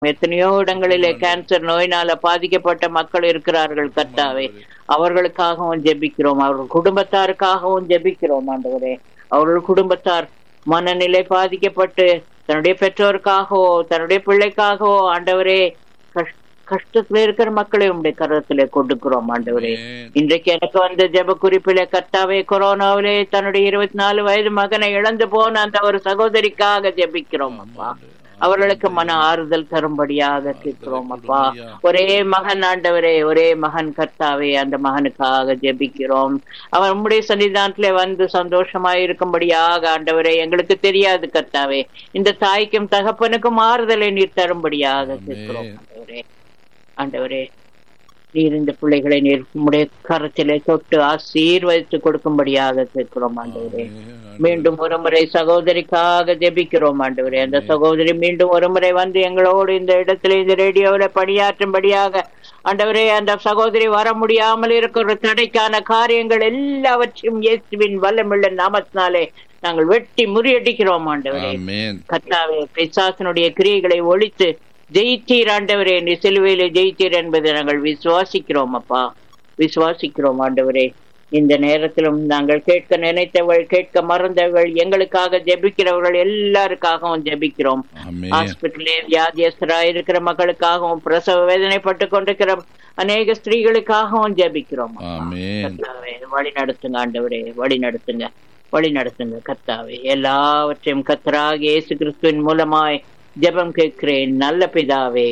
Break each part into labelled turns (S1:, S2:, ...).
S1: எத்தனையோ இடங்களிலே கேன்சர் நோயினால பாதிக்கப்பட்ட மக்கள் இருக்கிறார்கள் கர்த்தாவே அவர்களுக்காகவும் ஜெபிக்கிறோம் அவர்கள் குடும்பத்தாருக்காகவும் ஜெபிக்கிறோம் ஆண்டவரே அவர்கள் குடும்பத்தார் மனநிலை பாதிக்கப்பட்டு தன்னுடைய பெற்றோருக்காகவோ தன்னுடைய பிள்ளைக்காகவோ ஆண்டவரே கஷ்- கஷ்டத்துல இருக்கிற மக்களை உங்களுடைய கருத்திலே கொடுக்கிறோம் ஆண்டவரே இன்றைக்கு எனக்கு வந்த ஜெப குறிப்பிலே கர்த்தாவே கொரோனாவிலே தன்னுடைய இருபத்தி நாலு வயது மகனை இழந்து போன அந்த ஒரு சகோதரிக்காக ஜெபிக்கிறோம் அப்பா அவர்களுக்கு மன ஆறுதல் தரும்படியாக கேட்கிறோம் அப்பா ஒரே மகன் ஆண்டவரே ஒரே மகன் கர்த்தாவே அந்த மகனுக்காக ஜெபிக்கிறோம் அவன் உம்முடைய சன்னிதானத்திலே வந்து சந்தோஷமாய் இருக்கும்படியாக ஆண்டவரே எங்களுக்கு தெரியாது கர்த்தாவே இந்த தாய்க்கும் தகப்பனுக்கும் ஆறுதலை நீர் தரும்படியாக கேட்கிறோம் ஆண்டவரே ஆண்டவரே நீர் இந்த பிள்ளைகளை நீர் உம்முடைய கரத்திலே தொட்டு ஆசீர்வதித்து கொடுக்கும்படியாக கேட்கிறோம் ஆண்டவரே மீண்டும் ஒரு முறை சகோதரிக்காக ஜெபிக்கிறோம் ஆண்டவரே அந்த சகோதரி மீண்டும் ஒரு முறை வந்து எங்களோடு இந்த இடத்துல இந்த ரேடியோவில பணியாற்றும்படியாக ஆண்டவரே அந்த சகோதரி வர முடியாமல் இருக்கிற தடைக்கான காரியங்கள் எல்லாவற்றையும் இயேசுவின் வல்லமுள்ள நாமத்தினாலே நாங்கள் வெட்டி முறியடிக்கிறோம் ஆண்டவரே
S2: ஆமென்
S1: கர்த்தாவே பிசாசனுடைய கிரியைகளை ஒழித்து ஜெயித்தீர் ஆண்டவரே நீ சிலுவையிலே ஜெயித்தீர் என்பதை நாங்கள் விசுவாசிக்கிறோம் அப்பா விசுவாசிக்கிறோம் ஆண்டவரே இந்த நேரத்திலும் நாங்கள் கேட்க நினைத்தவள் கேட்க மறந்தவர்கள் எங்களுக்காக ஜெபிக்கிறவர்கள் எல்லாருக்காகவும் ஜெபிக்கிறோம்
S2: ஆமென்
S1: ஹாஸ்பிட்டலே வியாதியஸ்தராய் இருக்கிற மக்களுக்காகவும் பிரசவ வேதனைப்பட்டு கொண்டிருக்கிற அநேக ஸ்திரீகளுக்காகவும் ஜெபிக்கிறோம் அப்பா.
S2: ஆமென்
S1: கர்த்தாவே வழி நடத்துங்க ஆண்டவரே வழி நடத்துங்க வழி நடத்துங்க கர்த்தாவே எல்லாவற்றையும் கர்த்தராக இயேசு கிறிஸ்துவின் மூலமாய் ஜெபம் கேட்கிறேன் நல்ல பிதாவே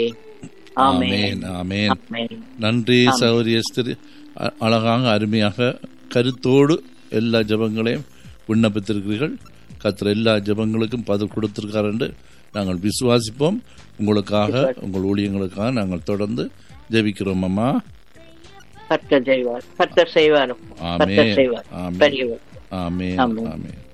S1: ஆமென்
S2: ஆமென் ஆமென்
S1: ஆமென்
S2: நன்றி சௌரி எஸ்தர் அ- அழகாக அருமையாக கருத்தோடு எல்லா ஜெபங்களையும் விண்ணப்பித்திருக்கிறீர்கள் கர்த்தர் எல்லா ஜெபங்களுக்கும் பதில் கொடுத்திருக்கார் என்று நாங்கள் விசுவாசிப்போம் உங்களுக்காக உங்கள் ஊழியங்களுக்காக நாங்கள் தொடர்ந்து ஜெபிக்கிறோம் அம்மா
S1: கர்த்தர் செய்வார் கர்த்தர் செய்வார்
S2: ஆமென்
S1: கர்த்தர் செய்வார்
S2: ஆமென்
S1: பெரியவர்
S2: ஆமென்
S1: ஆமென்.
S2: ஆமென்